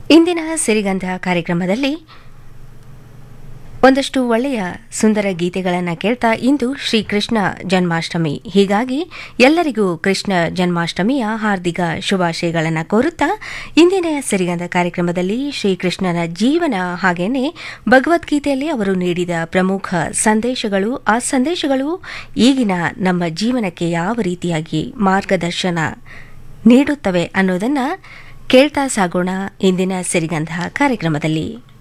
ಇಂದಿನ ಸಿರಿಗಂಧ ಕಾರ್ಯಕ್ರಮದಲ್ಲಿ ಒಂದಷ್ಟು ಒಳ್ಳೆಯ ಸುಂದರ ಗೀತೆಗಳನ್ನು ಕೇಳ್ತಾ ಇಂದು ಶ್ರೀಕೃಷ್ಣ ಜನ್ಮಾಷ್ಟಮಿ ಹೀಗಾಗಿ ಎಲ್ಲರಿಗೂ ಕೃಷ್ಣ ಜನ್ಮಾಷ್ಟಮಿಯ ಹಾರ್ದಿಕ ಶುಭಾಶಯಗಳನ್ನು ಕೋರುತ್ತಾ ಇಂದಿನ ಸಿರಿಗಂಧ ಕಾರ್ಯಕ್ರಮದಲ್ಲಿ ಶ್ರೀಕೃಷ್ಣನ ಜೀವನ ಹಾಗೇನೆ ಭಗವದ್ಗೀತೆಯಲ್ಲಿ ಅವರು ನೀಡಿದ ಪ್ರಮುಖ ಸಂದೇಶಗಳು ಆ ಸಂದೇಶಗಳು ಈಗಿನ ನಮ್ಮ ಜೀವನಕ್ಕೆ ಯಾವ ರೀತಿಯಾಗಿ ಮಾರ್ಗದರ್ಶನ ನೀಡುತ್ತವೆ ಅನ್ನೋದನ್ನ ಕೇಳ್ತಾ ಸಾಗೋಣ ಇಂದಿನ ಸಿರಿಗಂಧ ಕಾರ್ಯಕ್ರಮದಲ್ಲಿ